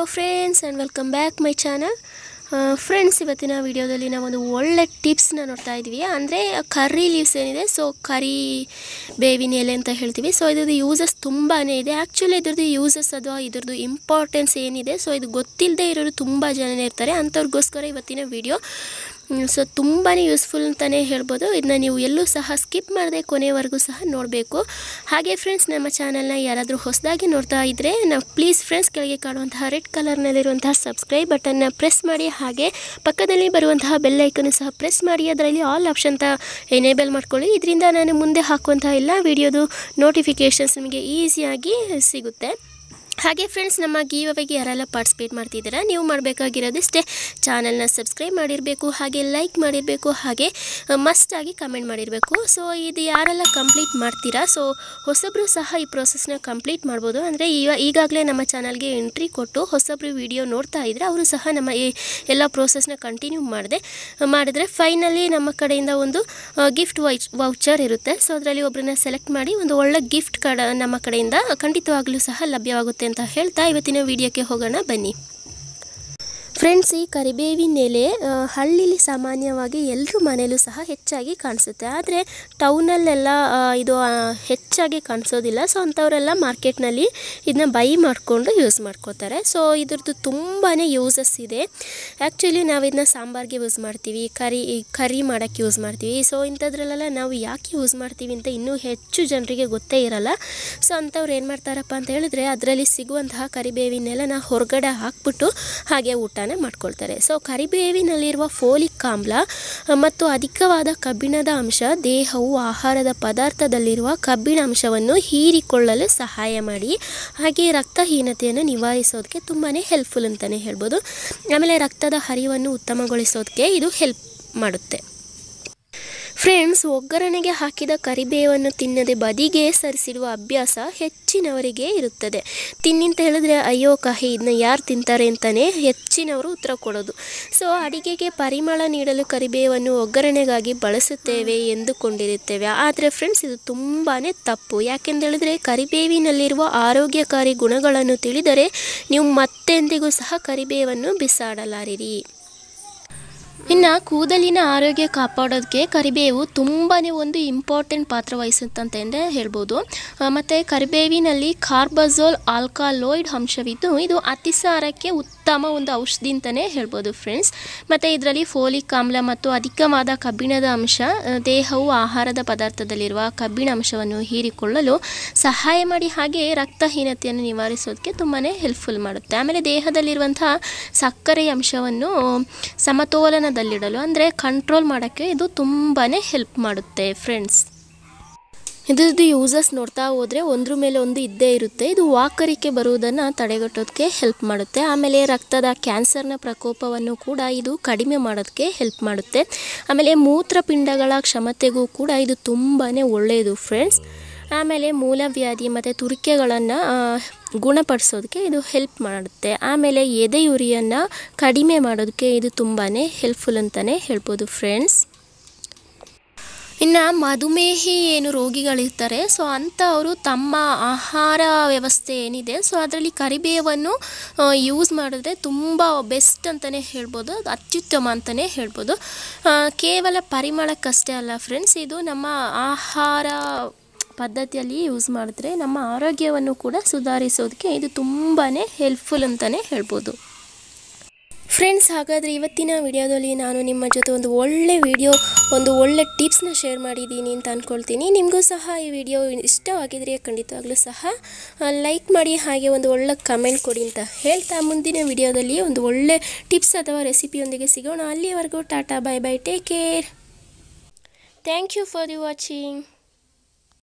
hello friends and welcome back my channel friends ಇವತ್ತಿನ ವಿಡಿಯೋದಲ್ಲಿ ನಾವೊಂದು ಒಳ್ಳೆ ಟಿಪ್ಸ್ನ ನೋಡ್ತಾ ಇದ್ವಿ ಅಂದರೆ ಕರ್ರಿ ಲೀವ್ಸ್ ಏನಿದೆ ಸೊ ಕರಿ ಬೇವಿನ ಎಲೆ ಅಂತ ಹೇಳ್ತೀವಿ ಸೊ ಇದ್ರದ್ದು ಯೂಸಸ್ ತುಂಬಾ ಇದೆ ಆ್ಯಕ್ಚುಲಿ ಇದ್ರದ್ದು ಯೂಸಸ್ ಅದು ಇದ್ರದ್ದು ಇಂಪಾರ್ಟೆನ್ಸ್ ಏನಿದೆ ಸೊ ಇದು ಗೊತ್ತಿಲ್ಲದೆ ಇರೋರು ತುಂಬ ಜನನೇ ಇರ್ತಾರೆ ಅಂಥವ್ರಿಗೋಸ್ಕರ ಇವತ್ತಿನ ವಿಡಿಯೋ ಸೊ ತುಂಬಾ ಯೂಸ್ಫುಲ್ ಅಂತಲೇ ಹೇಳ್ಬೋದು ಇದನ್ನ ನೀವು ಎಲ್ಲೂ ಸಹ ಸ್ಕಿಪ್ ಮಾಡದೆ ಕೊನೆವರೆಗೂ ಸಹ ನೋಡಬೇಕು ಹಾಗೆ ಫ್ರೆಂಡ್ಸ್ ನಮ್ಮ ಚಾನಲ್ನ ಯಾರಾದರೂ ಹೊಸದಾಗಿ ನೋಡ್ತಾ ಇದ್ದರೆ ನಾವು ಪ್ಲೀಸ್ ಫ್ರೆಂಡ್ಸ್ ಕೆಳಗೆ ಕಾಣುವಂತಹ ರೆಡ್ ಕಲರ್ನಲ್ಲಿರುವಂತಹ ಸಬ್ಸ್ಕ್ರೈಬ್ ಬಟನ್ನ ಪ್ರೆಸ್ ಮಾಡಿ ಹಾಗೆ ಪಕ್ಕದಲ್ಲಿ ಬರುವಂತಹ ಬೆಲ್ ಐಕನ್ನು ಸಹ ಪ್ರೆಸ್ ಮಾಡಿ ಅದರಲ್ಲಿ ಆಲ್ ಆಪ್ಷನ್ ಅಂತ ಎನೇಬಲ್ ಮಾಡ್ಕೊಳ್ಳಿ ಇದರಿಂದ ನಾನು ಮುಂದೆ ಹಾಕುವಂತಹ ಎಲ್ಲ ವಿಡಿಯೋದು ನೋಟಿಫಿಕೇಷನ್ಸ್ ನಿಮಗೆ ಈಸಿಯಾಗಿ ಸಿಗುತ್ತೆ ಹಾಗೆ ಫ್ರೆಂಡ್ಸ್ ನಮ್ಮ ಗೀವ್ ಅವೆಗೆ ಯಾರೆಲ್ಲ ಪಾರ್ಟಿಸಿಪೇಟ್ ಮಾಡ್ತಿದ್ದೀರಾ ನೀವು ಮಾಡಬೇಕಾಗಿರೋದಿಷ್ಟೇ ಚಾನಲ್ನ ಸಬ್ಸ್ಕ್ರೈಬ್ ಮಾಡಿರಬೇಕು ಹಾಗೆ ಲೈಕ್ ಮಾಡಿರಬೇಕು ಹಾಗೆ ಮಸ್ಟಾಗಿ ಕಮೆಂಟ್ ಮಾಡಿರಬೇಕು ಸೊ ಇದು ಯಾರೆಲ್ಲ ಕಂಪ್ಲೀಟ್ ಮಾಡ್ತೀರಾ ಸೊ ಹೊಸಬ್ರು ಸಹ ಈ ಪ್ರೊಸೆಸ್ನ ಕಂಪ್ಲೀಟ್ ಮಾಡ್ಬೋದು ಅಂದರೆ ಈಗ ಈಗಾಗಲೇ ನಮ್ಮ ಚಾನಲ್ಗೆ ಎಂಟ್ರಿ ಕೊಟ್ಟು ಹೊಸಬ್ರು ವಿಡಿಯೋ ನೋಡ್ತಾ ಇದ್ದರೆ ಅವರು ಸಹ ನಮ್ಮ ಈ ಎಲ್ಲ ಪ್ರೋಸೆಸ್ನ ಕಂಟಿನ್ಯೂ ಮಾಡಿದೆ ಮಾಡಿದ್ರೆ ಫೈನಲಿ ನಮ್ಮ ಕಡೆಯಿಂದ ಒಂದು ಗಿಫ್ಟ್ ವೈ ವೌಚರ್ ಇರುತ್ತೆ ಸೊ ಅದರಲ್ಲಿ ಒಬ್ಬರನ್ನ ಸೆಲೆಕ್ಟ್ ಮಾಡಿ ಒಂದು ಒಳ್ಳೆ ಗಿಫ್ಟ್ ಕಡ ನಮ್ಮ ಕಡೆಯಿಂದ ಖಂಡಿತವಾಗಲೂ ಸಹ ಲಭ್ಯವಾಗುತ್ತೆ ಅಂತ ಹೇಳ್ತಾ ಇವತ್ತಿನ ವಿಡಿಯೋಕ್ಕೆ ಹೋಗೋಣ ಬನ್ನಿ ಫ್ರೆಂಡ್ಸ್ ಈ ಕರಿಬೇವಿನ ಎಲೆ ಆ, ಹಳ್ಳಿಲಿ ಸಾಮಾನ್ಯವಾಗಿ ಎಲ್ಲರ ಮನೆಯಲ್ಲೂ ಸಹ ಹೆಚ್ಚಾಗಿ ಕಾಣಿಸುತ್ತೆ ಆದರೆ ಟೌನಲ್ಲೆಲ್ಲ ಆ, ಇದು ಆ, ಹೆಚ್ಚಾಗಿ ಕಾಣಿಸೋದಿಲ್ಲ ಸೊ ಅಂಥವರೆಲ್ಲ ಮಾರ್ಕೆಟ್ನಲ್ಲಿ ಇದನ್ನ ಬೈ ಮಾಡಿಕೊಂಡು ಯೂಸ್ ಮಾಡ್ಕೋತಾರೆ ಸೊ ಇದ್ರದ್ದು ತುಂಬಾ ಯೂಸಸ್ ಇದೆ ಆ್ಯಕ್ಚುಲಿ ನಾವು ಇದನ್ನ ಸಾಂಬಾರ್ಗೆ ಯೂಸ್ ಮಾಡ್ತೀವಿ ಕರಿ ಈ ಕರಿ ಮಾಡೋಕ್ಕೆ ಯೂಸ್ ಮಾಡ್ತೀವಿ ಸೊ ಇಂಥದ್ರಲ್ಲೆಲ್ಲ ನಾವು ಯಾಕೆ ಯೂಸ್ ಮಾಡ್ತೀವಿ ಅಂತ ಇನ್ನೂ ಹೆಚ್ಚು ಜನರಿಗೆ ಗೊತ್ತೇ ಇರಲ್ಲ ಸೊ ಅಂಥವ್ರು ಏನು ಮಾಡ್ತಾರಪ್ಪ ಅಂತ ಹೇಳಿದ್ರೆ ಅದರಲ್ಲಿ ಸಿಗುವಂತಹ ಕರಿಬೇವಿನೆಲ್ಲ ಹೊರಗಡೆ ಹಾಕ್ಬಿಟ್ಟು ಹಾಗೆ ಊಟನ ಮಾಡ್ಕೊಳ್ತಾರೆ ಸೊ ಕರಿಬೇವಿನಲ್ಲಿರುವ ಫೋಲಿಕ್ ಆಮ್ಲ ಆ, ಮತ್ತು ಅಧಿಕವಾದ ಕಬ್ಬಿಣದ ಅಂಶ ದೇಹವು ಆಹಾರದ ಪದಾರ್ಥದಲ್ಲಿರುವ ಕಬ್ಬಿಣ ಅಂಶವನ್ನು ಹೀರಿಕೊಳ್ಳಲು ಸಹಾಯ ಮಾಡಿ ಹಾಗೆ ರಕ್ತಹೀನತೆಯನ್ನು ನಿವಾರಿಸೋದಕ್ಕೆ ತುಂಬಾ ಹೆಲ್ಪ್ಫುಲ್ ಅಂತಲೇ ಹೇಳ್ಬೋದು ಆಮೇಲೆ ರಕ್ತದ ಹರಿವನ್ನು ಉತ್ತಮಗೊಳಿಸೋದಕ್ಕೆ ಇದು ಹೆಲ್ಪ್ ಮಾಡುತ್ತೆ ಫ್ರೆಂಡ್ಸ್ ಒಗ್ಗರಣೆಗೆ ಹಾಕಿದ ಕರಿಬೇವನ್ನು ತಿನ್ನದೆ ಬದಿಗೆ ಸರಿಸಿಡುವ ಅಭ್ಯಾಸ ಹೆಚ್ಚಿನವರಿಗೆ ಇರುತ್ತದೆ ತಿನ್ನಿಂತ ಹೇಳಿದ್ರೆ ಅಯ್ಯೋ ಕಹಿ ಇದನ್ನ ಯಾರು ತಿಂತಾರೆ ಅಂತಲೇ ಹೆಚ್ಚಿನವರು ಉತ್ತರ ಕೊಡೋದು ಸೊ ಅಡಿಗೆಗೆ ಪರಿಮಳ ನೀಡಲು ಕರಿಬೇವನ್ನು ಒಗ್ಗರಣೆಗಾಗಿ ಬಳಸುತ್ತೇವೆ ಎಂದುಕೊಂಡಿರುತ್ತೇವೆ ಆದರೆ ಫ್ರೆಂಡ್ಸ್ ಇದು ತುಂಬಾ ತಪ್ಪು ಯಾಕೆಂದೇಳಿದ್ರೆ ಕರಿಬೇವಿನಲ್ಲಿರುವ ಆರೋಗ್ಯಕಾರಿ ಗುಣಗಳನ್ನು ತಿಳಿದರೆ ನೀವು ಮತ್ತೆಂದಿಗೂ ಸಹ ಕರಿಬೇವನ್ನು ಬಿಸಾಡಲಾರಿರಿ ಇನ್ನು ಕೂದಲಿನ ಆರೋಗ್ಯ ಕಾಪಾಡೋದಕ್ಕೆ ಕರಿಬೇವು ತುಂಬಾ ಒಂದು ಇಂಪಾರ್ಟೆಂಟ್ ಪಾತ್ರ ವಹಿಸುತ್ತಂತಂದರೆ ಹೇಳ್ಬೋದು ಆ, ಮತ್ತು ಕರಿಬೇವಿನಲ್ಲಿ ಕಾರ್ಬಜೋಲ್ ಆಲ್ಕಾಲೋಯ್ಡ್ ಅಂಶವಿದ್ದು ಇದು ಅತಿಸಾರಕ್ಕೆ ಉತ್ತಮ ಒಂದು ಔಷಧಿ ಅಂತಲೇ ಹೇಳ್ಬೋದು ಫ್ರೆಂಡ್ಸ್ ಮತ್ತು ಇದರಲ್ಲಿ ಫೋಲಿಕ್ ಆಮ್ಲ ಮತ್ತು ಅಧಿಕವಾದ ಕಬ್ಬಿಣದ ಅಂಶ ಆ, ದೇಹವು ಆಹಾರದ ಪದಾರ್ಥದಲ್ಲಿರುವ ಕಬ್ಬಿಣ ಅಂಶವನ್ನು ಹೀರಿಕೊಳ್ಳಲು ಸಹಾಯ ಮಾಡಿ ಹಾಗೆ ರಕ್ತಹೀನತೆಯನ್ನು ನಿವಾರಿಸೋದಕ್ಕೆ ತುಂಬಾ ಹೆಲ್ಪ್ಫುಲ್ ಮಾಡುತ್ತೆ ಆಮೇಲೆ ದೇಹದಲ್ಲಿರುವಂತಹ ಸಕ್ಕರೆ ಅಂಶವನ್ನು ಸಮತೋಲನದಲ್ಲಿಡಲು ಅಂದರೆ ಕಂಟ್ರೋಲ್ ಮಾಡೋಕ್ಕೆ ಇದು ತುಂಬಾ ಹೆಲ್ಪ್ ಮಾಡುತ್ತೆ ಫ್ರೆಂಡ್ಸ್ ಇದ್ರದ್ದು ಯೂಸಸ್ ನೋಡ್ತಾ ಹೋದರೆ ಒಂದ್ರ ಮೇಲೆ ಒಂದು ಇದ್ದೇ ಇರುತ್ತೆ ಇದು ವಾಕರಿಕೆ ಬರುವುದನ್ನು ತಡೆಗಟ್ಟೋದಕ್ಕೆ ಹೆಲ್ಪ್ ಮಾಡುತ್ತೆ ಆಮೇಲೆ ರಕ್ತದ ಕ್ಯಾನ್ಸರ್ನ ಪ್ರಕೋಪವನ್ನು ಕೂಡ ಇದು ಕಡಿಮೆ ಮಾಡೋದಕ್ಕೆ ಹೆಲ್ಪ್ ಮಾಡುತ್ತೆ ಆಮೇಲೆ ಮೂತ್ರಪಿಂಡಗಳ ಕ್ಷಮತೆಗೂ ಕೂಡ ಇದು ತುಂಬಾ ಒಳ್ಳೆಯದು ಫ್ರೆಂಡ್ಸ್ ಆಮೇಲೆ ಮೂಲವ್ಯಾಧಿ ಮತ್ತು ತುರಿಕೆಗಳನ್ನು ಗುಣಪಡಿಸೋದಕ್ಕೆ ಇದು ಹೆಲ್ಪ್ ಮಾಡುತ್ತೆ ಆಮೇಲೆ ಎದೆಯುರಿಯನ್ನು ಕಡಿಮೆ ಮಾಡೋದಕ್ಕೆ ಇದು ತುಂಬಾ ಹೆಲ್ಪ್ಫುಲ್ ಅಂತಲೇ ಹೇಳ್ಬೋದು ಫ್ರೆಂಡ್ಸ್ ಇನ್ನು ಮಧುಮೇಹಿ ಏನು ರೋಗಿಗಳಿರ್ತಾರೆ ಸೊ ಅಂಥವರು ತಮ್ಮ ಆಹಾರ ವ್ಯವಸ್ಥೆ ಏನಿದೆ ಸೊ ಅದರಲ್ಲಿ ಕರಿಬೇವನ್ನು ಯೂಸ್ ಮಾಡಿದ್ರೆ ತುಂಬ ಬೆಸ್ಟ್ ಅಂತಲೇ ಹೇಳ್ಬೋದು ಅದು ಅತ್ಯುತ್ತಮ ಅಂತಲೇ ಹೇಳ್ಬೋದು ಆ, ಕೇವಲ ಪರಿಮಳಕ್ಕಷ್ಟೇ ಅಲ್ಲ ಫ್ರೆಂಡ್ಸ್ ಇದು ನಮ್ಮ ಆಹಾರ ಪದ್ಧತಿಯಲ್ಲಿ ಯೂಸ್ ಮಾಡಿದ್ರೆ ನಮ್ಮ ಆರೋಗ್ಯವನ್ನು ಕೂಡ ಸುಧಾರಿಸೋದಕ್ಕೆ ಇದು ತುಂಬಾ ಹೆಲ್ಪ್ಫುಲ್ ಅಂತಲೇ ಹೇಳ್ಬೋದು ಫ್ರೆಂಡ್ಸ್ ಹಾಗಾದರೆ ಇವತ್ತಿನ ವಿಡಿಯೋದಲ್ಲಿ ನಾನು ನಿಮ್ಮ ಜೊತೆ ಒಂದು ಒಳ್ಳೆ ವಿಡಿಯೋ ಒಂದು ಒಳ್ಳೆ ಟಿಪ್ಸ್ನ ಶೇರ್ ಮಾಡಿದ್ದೀನಿ ಅಂತ ಅಂದ್ಕೊಳ್ತೀನಿ ನಿಮಗೂ ಸಹ ಈ ವಿಡಿಯೋ ಇಷ್ಟವಾಗಿದ್ರೆ ಖಂಡಿತವಾಗ್ಲೂ ಸಹ ಲೈಕ್ ಮಾಡಿ ಹಾಗೆ ಒಂದು ಒಳ್ಳೆ ಕಮೆಂಟ್ ಕೊಡಿ ಅಂತ ಹೇಳ್ತಾ ಮುಂದಿನ ವಿಡಿಯೋದಲ್ಲಿ ಒಂದು ಒಳ್ಳೆ ಟಿಪ್ಸ್ ಅಥವಾ ರೆಸಿಪಿಯೊಂದಿಗೆ ಸಿಗೋಣ ಅಲ್ಲಿವರೆಗೂ tata bye bye take care thank you for you watching